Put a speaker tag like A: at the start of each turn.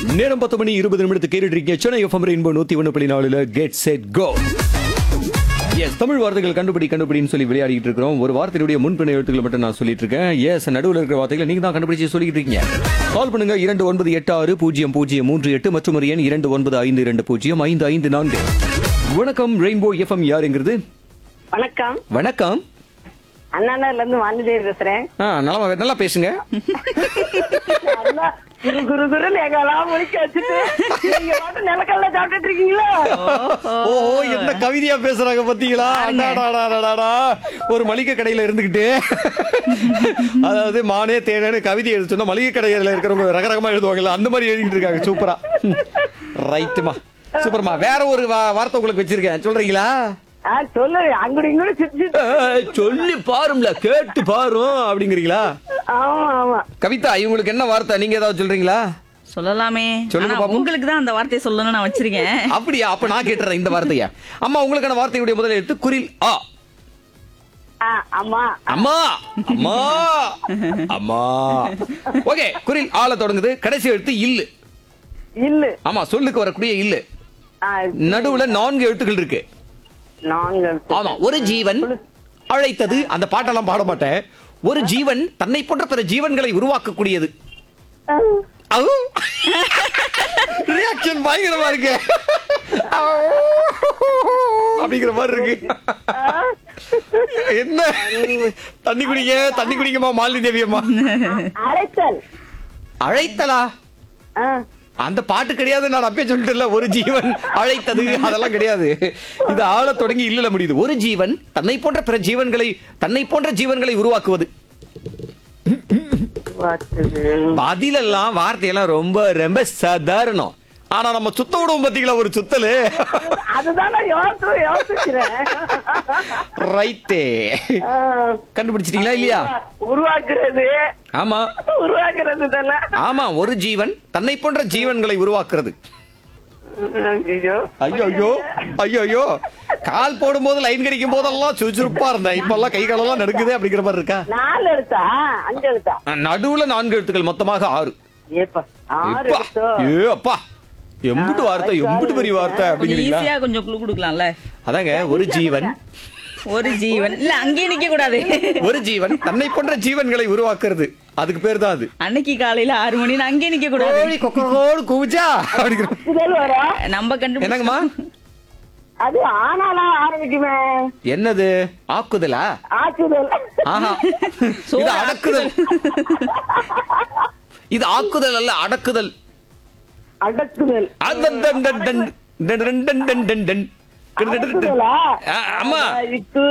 A: நேரம் பத்து மணி இருபது நிமிடத்துக்கு கேட்டுட்டு இருக்கீங்க சென்னை எஃப்எம் ரெயின்போ நூத்தி ஒன்று புள்ளி நாலுல கெட் செட் கோ எஸ் தமிழ் வார்த்தைகள் கண்டுபிடி கண்டுபிடின்னு சொல்லி விளையாடிட்டு இருக்கிறோம் ஒரு வார்த்தையுடைய முன்பின் எழுத்துக்களை மட்டும் நான் சொல்லிட்டு இருக்கேன் எஸ் நடுவில் இருக்கிற வார்த்தைகளை நீங்க தான் கண்டுபிடிச்சு சொல்லிட்டு இருக்கீங்க கால் பண்ணுங்க இரண்டு ஒன்பது எட்டு ஆறு பூஜ்ஜியம் பூஜ்ஜியம் மூன்று எட்டு மற்றும் ஒரு எண் இரண்டு ஒன்பது ஐந்து இரண்டு பூஜ்ஜியம் ஐந்து ஐந்து நான்கு வணக்கம் ரெயின்போ எஃப்எம் யாருங்கிறது
B: வணக்கம்
A: வணக்கம்
B: அண்ணாநகர்ல இருந்து வாணிதேவி பேசுறேன்
A: ஆ நல்லா நல்லா பேசுங்க
B: நல்லா குரு குரு குருன்னு எங்கெல்லாம் முடிக்க வச்சுட்டு நீங்க மட்டும் நிலக்கல்ல சாப்பிட்டுட்டு இருக்கீங்களா
A: ஓ என்ன கவிதையா பேசுறாங்க பாத்தீங்களா அடாடாடாடாடா. ஒரு மளிகை கடையில இருந்துகிட்டு அதாவது மானே தேனேன்னு கவிதை எழுத சொன்னா மளிகை கடையில இருக்கிறவங்க ரகரகமா எழுதுவாங்கல்ல அந்த மாதிரி எழுதிட்டு இருக்காங்க சூப்பரா ரைட்டுமா சூப்பர்மா வேற ஒரு வா- வார்த்தை உங்களுக்கு வச்சிருக்கேன் சொல்றீங்களா
B: ஆ, சொல்லு அங்குடி இங்குடி சுத்தி சுத்தி.
A: ஏய், சொல்லி பாரும்ல கேட்டு பாரும் அப்படிங்கிறீங்களா
B: ஆமா ஆமா
A: கவிதா இவங்களுக்கு என்ன வார்த்தை நீங்க ஏதாவது சொல்றீங்களா
C: சொல்லலாமே
A: சொல்லுங்க
C: ஆனா,
A: பாப்போம்.
C: உங்களுக்கு தான் அந்த வார்த்தையை சொல்லணும்னு நான் வச்சிருக்கேன்
A: அப்படியா அப்ப நான் கேட்டுறேன் இந்த வார்த்தைய அம்மா உங்களுக்கான வார்த்தையுடைய முதல் எழுத்து குரில் ஆ
B: ஆ, ஆமா
A: அம்மா அம்மா அம்மா ஓகே குரில் ஆள தொடங்குது கடைசி எழுத்து இல்லு
B: இல்லு
A: ஆமா சொல்லுக்கு வரக்கூடிய இல்லு
B: ஆ,
A: நடுவுல நான்கு எழுத்துக்கள் இருக்கு
B: நான்கு
A: ஆமா ஒரு ஜீவன் அழைத்தது அந்த பாட்டெல்லாம் பாட மாட்டேன் ஒரு ஜீவன் தன்னை போன்ற பிற ஜீவன்களை உருவாக்கக்கூடியது ரியாக்ஷன் பயங்கரமா இருக்கு அப்படிங்கிற மாதிரி இருக்கு என்ன தண்ணி குடிங்க தண்ணி குடிங்கம்மா மாலினி தேவி அம்மா
B: அழைத்தல்
A: அழைத்தலா
B: ஆ,
A: அந்த பாட்டு கிடையாது நான் அப்பயே சொல்லிட்டேன்ல ஒரு ஜீவன் அழைத்தது அதெல்லாம் கிடையாது இது ஆள தொடங்கி இல்லல முடியுது ஒரு ஜீவன் தன்னை போன்ற பிற ஜீவன்களை தன்னை போன்ற ஜீவன்களை உருவாக்குவது
B: வாத்துது.
A: பதிலெல்லாம் வார்த்தையெல்லாம் ரொம்ப ரொம்ப சாதாரணம் ஆனா நம்ம சுத்த விடுவோம் பாத்தீங்களா ஒரு சுத்தலு
B: அதுதான் நான் யோசிச்சு யோசிக்கிறேன்
A: ரைட்டே
B: ஆ,
A: கண்டுபிடிச்சிட்டீங்களா இல்லையா
B: உருவாக்குறது
A: ஆமா
B: உருவாக்குறது தானே
A: ஆமா ஒரு ஜீவன் தன்னை போன்ற ஜீவன்களை உருவாக்குறது
B: ஐயோ
A: ஐயோ ஐயோ ஐயோ ஐயோ கால் போடும்போது லைன் கிடைக்கும் போதெல்லாம் சுறுசுறுப்பா இருந்தேன் இப்ப எல்லாம் கை காலெல்லாம் நடுக்குது அப்படிங்கிற மாதிரி இருக்கா
B: நாலு எழுத்தா அஞ்சு எழுத்தா
A: நடுவுல நான்கு எழுத்துக்கள் மொத்தமாக ஆறு
B: ஏப்பா ஆறு
A: எப்பா
B: எழுத்தோ
A: ஏ அப்பா எம்புட்டு வார்த்தை எம்புட்டு பெரிய வார்த்தை
C: கொஞ்சம்
A: அப்படிங்கிறீங்களா
C: ஈஸியா கொஞ்சம் குழு கொடுக்கலாம்ல
A: அதாங்க ஒரு ஜீவன்
C: ஒரு ஜீவன் இல்ல அங்கேயே நிக்க கூடாது
A: ஒரு ஜீவன் தன்னை போன்ற ஜீவன்களை உருவாக்குறது அதுக்கு பேர் தான் அது
C: அன்னைக்கு காலையில ஆறு மணி நான் அங்கேயே நிக்க கூடாது
A: கோழி கொக்கரோடு கூச்சா அப்படிங்கிற
B: இதழ் வரும்
C: நம்ம கண்டு
A: என்னங்கம்மா
B: அது ஆனாலா ஆரம்பிக்குமே
A: என்னது ஆக்குதலா
B: ஆச்சுதல்
A: ஆஹா
C: சோறு
A: இது அடக்குதல் இது ஆக்குதல் அல்ல அடக்குதல்
B: அடக்குதல்
A: அதன் டன் டன் டன் டன் டன் டன் டன் டன் டன்.
B: அடக்குதலா
A: ஆ, ஆமா
B: இக்கு